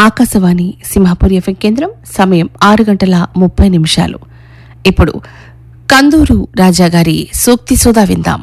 Akashvani Simhapur FM కేంద్రం సమయం ఆరు గంటల ముప్పై నిమిషాలు ఇప్పుడు కందూరు రాజాగారి సూక్తి సుధా విందాం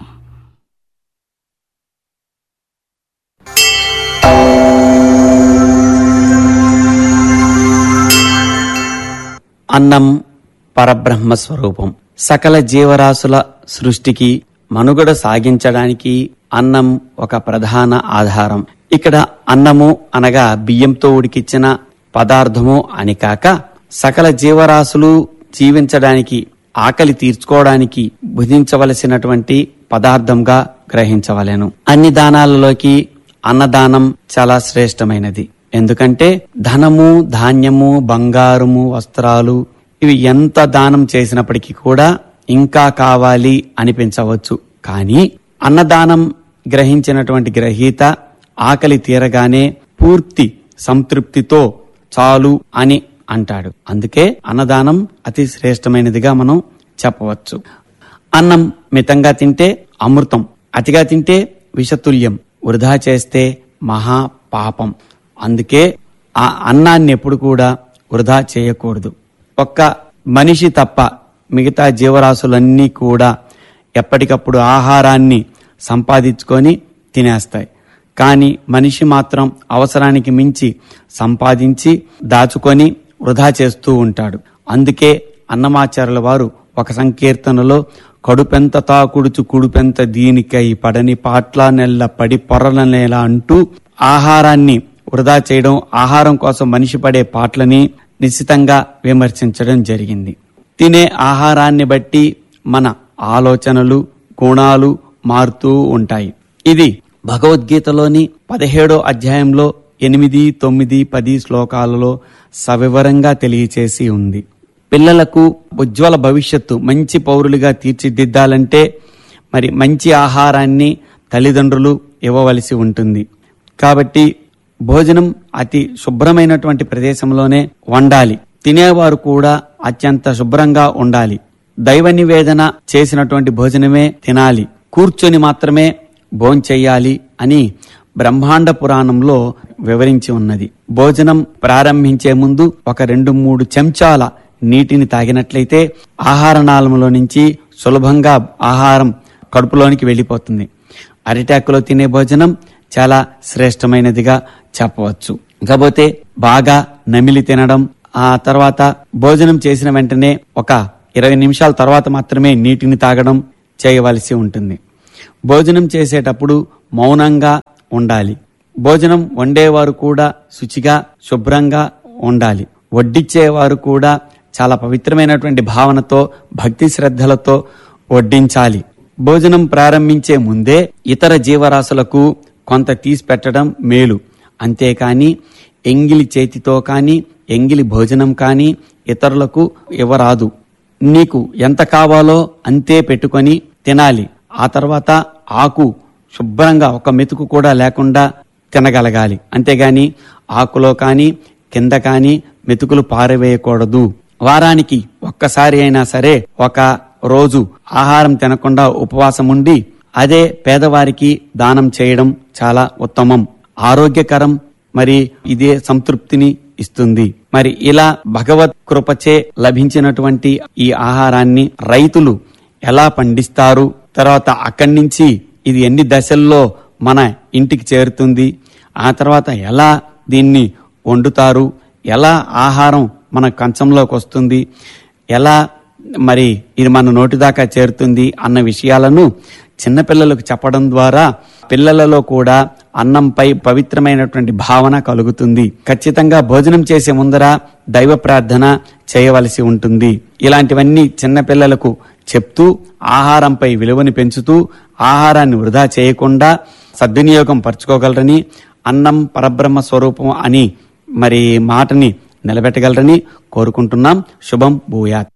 అన్నం పరబ్రహ్మ స్వరూపం సకల జీవరాశుల సృష్టికి మనుగడ సాగించడానికి అన్నం ఒక ప్రధాన ఆధారం ఇక్కడ అన్నము అనగా బియ్యంతో ఉడికిచ్చిన పదార్థము అని కాక సకల జీవరాశులు జీవించడానికి ఆకలి తీర్చుకోవడానికి భుజించవలసినటువంటి పదార్థంగా గ్రహించవలెను అన్ని దానాలలోకి అన్నదానం చాలా శ్రేష్టమైనది ఎందుకంటే ధనము ధాన్యము బంగారము వస్త్రాలు ఇవి ఎంత దానం చేసినప్పటికీ కూడా ఇంకా కావాలి అనిపించవచ్చు కానీ అన్నదానం గ్రహించినటువంటి గ్రహీత ఆకలి తీరగానే పూర్తి సంతృప్తితో చాలు అని అంటాడు అందుకే అన్నదానం అతి శ్రేష్టమైనదిగా మనం చెప్పవచ్చు అన్నం మితంగా తింటే అమృతం అతిగా తింటే విషతుల్యం వృధా చేస్తే మహా పాపం అందుకే ఆ అన్నాన్ని ఎప్పుడు కూడా వృధా చేయకూడదు ఒక్క మనిషి తప్ప మిగతా జీవరాశులన్నీ కూడా ఎప్పటికప్పుడు ఆహారాన్ని సంపాదించుకొని తినేస్తాయి కానీ మనిషి మాత్రం అవసరానికి మించి సంపాదించి దాచుకొని వృధా చేస్తూ ఉంటాడు అందుకే అన్నమాచార్యుల వారు ఒక సంకీర్తనలో కడుపెంత తాకుడుచు కుడుపెంత దీనికై పడని పాట్ల నెల్ల పడి పొరల నేల అంటూ ఆహారాన్ని వృధా చేయడం ఆహారం కోసం మనిషి పడే పాటలని నిశ్చితంగా విమర్శించడం జరిగింది తినే ఆహారాన్ని బట్టి మన ఆలోచనలు గుణాలు మారుతూ ఉంటాయి ఇది భగవద్గీతలోని పదిహేడో అధ్యాయంలో ఎనిమిది తొమ్మిది పది శ్లోకాలలో సవివరంగా తెలియచేసి ఉంది పిల్లలకు ఉజ్వల భవిష్యత్తు మంచి పౌరులుగా తీర్చిదిద్దాలంటే మరి మంచి ఆహారాన్ని తల్లిదండ్రులు ఇవ్వవలసి ఉంటుంది కాబట్టి భోజనం అతి శుభ్రమైనటువంటి ప్రదేశంలోనే వండాలి తినేవారు కూడా అత్యంత శుభ్రంగా ఉండాలి దైవ నివేదన చేసినటువంటి భోజనమే తినాలి కూర్చొని మాత్రమే భోంచెయ్యాలి అని బ్రహ్మాండ పురాణంలో వివరించి ఉన్నది భోజనం ప్రారంభించే ముందు ఒక రెండు మూడు చెంచాల నీటిని తాగినట్లయితే ఆహార నాళములో నుంచి సులభంగా ఆహారం కడుపులోనికి వెళ్ళిపోతుంది అరిటాకులో తినే భోజనం చాలా శ్రేష్టమైనదిగా చెప్పవచ్చు కాకపోతే బాగా నమిలి తినడం ఆ తర్వాత భోజనం చేసిన వెంటనే ఒక ఇరవై నిమిషాల తర్వాత మాత్రమే నీటిని తాగడం చేయవలసి ఉంటుంది భోజనం చేసేటప్పుడు మౌనంగా ఉండాలి భోజనం వండేవారు కూడా శుచిగా శుభ్రంగా ఉండాలి వడ్డిచ్చేవారు కూడా చాలా పవిత్రమైనటువంటి భావనతో భక్తి శ్రద్ధలతో వడ్డించాలి భోజనం ప్రారంభించే ముందే ఇతర జీవరాశులకు కొంత తీసి పెట్టడం మేలు అంతేకాని ఎంగిలి చేతితో కాని ఎంగిలి భోజనం కాని ఇతరులకు ఇవ్వరాదు నీకు ఎంత కావాలో అంతే పెట్టుకొని తినాలి ఆ తర్వాత ఆకు శుభ్రంగా ఒక మెతుకు కూడా లేకుండా తినగలగాలి అంతేగాని ఆకులో కాని కింద కాని మెతుకులు పారవేయకూడదు వారానికి ఒక్కసారి అయినా సరే ఒక రోజు ఆహారం తినకుండా ఉపవాసం ఉండి అదే పేదవారికి దానం చేయడం చాలా ఉత్తమం ఆరోగ్యకరం మరి ఇదే సంతృప్తిని ఇస్తుంది మరి ఇలా భగవత్ కృపచే లభించినటువంటి ఈ ఆహారాన్ని రైతులు ఎలా పండిస్తారు తర్వాత అక్కడి నుంచి ఇది ఎన్ని దశల్లో మన ఇంటికి చేరుతుంది ఆ తర్వాత ఎలా దీన్ని వండుతారు ఎలా ఆహారం మన కంచంలోకి వస్తుంది ఎలా మరి ఇది మన నోటి దాకా చేరుతుంది అన్న విషయాలను చిన్నపిల్లలకు చెప్పడం ద్వారా పిల్లలలో కూడా అన్నంపై పవిత్రమైనటువంటి భావన కలుగుతుంది ఖచ్చితంగా భోజనం చేసే ముందర దైవ ప్రార్థన చేయవలసి ఉంటుంది ఇలాంటివన్నీ చిన్నపిల్లలకు చెప్తూ ఆహారంపై విలువని పెంచుతూ ఆహారాన్ని వృధా చేయకుండా సద్వినియోగం పరచుకోగలరని అన్నం పరబ్రహ్మ స్వరూపం అని మరి మాటని నిలబెట్టగలరని కోరుకుంటున్నాం శుభం భూయాత్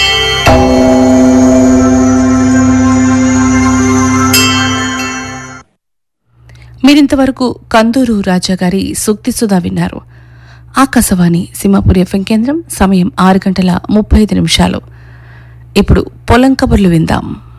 మీరింతవరకు కందూరు రాజాగారి సూక్తి సుధా విన్నారు ఆకాశవాణి సింహాపూర్ ఎఫ్ఎం కేంద్రం సమయం ఆరు గంటల ముప్పై ఐదు నిమిషాలు ఇప్పుడు పొలం కబుర్లు విందాం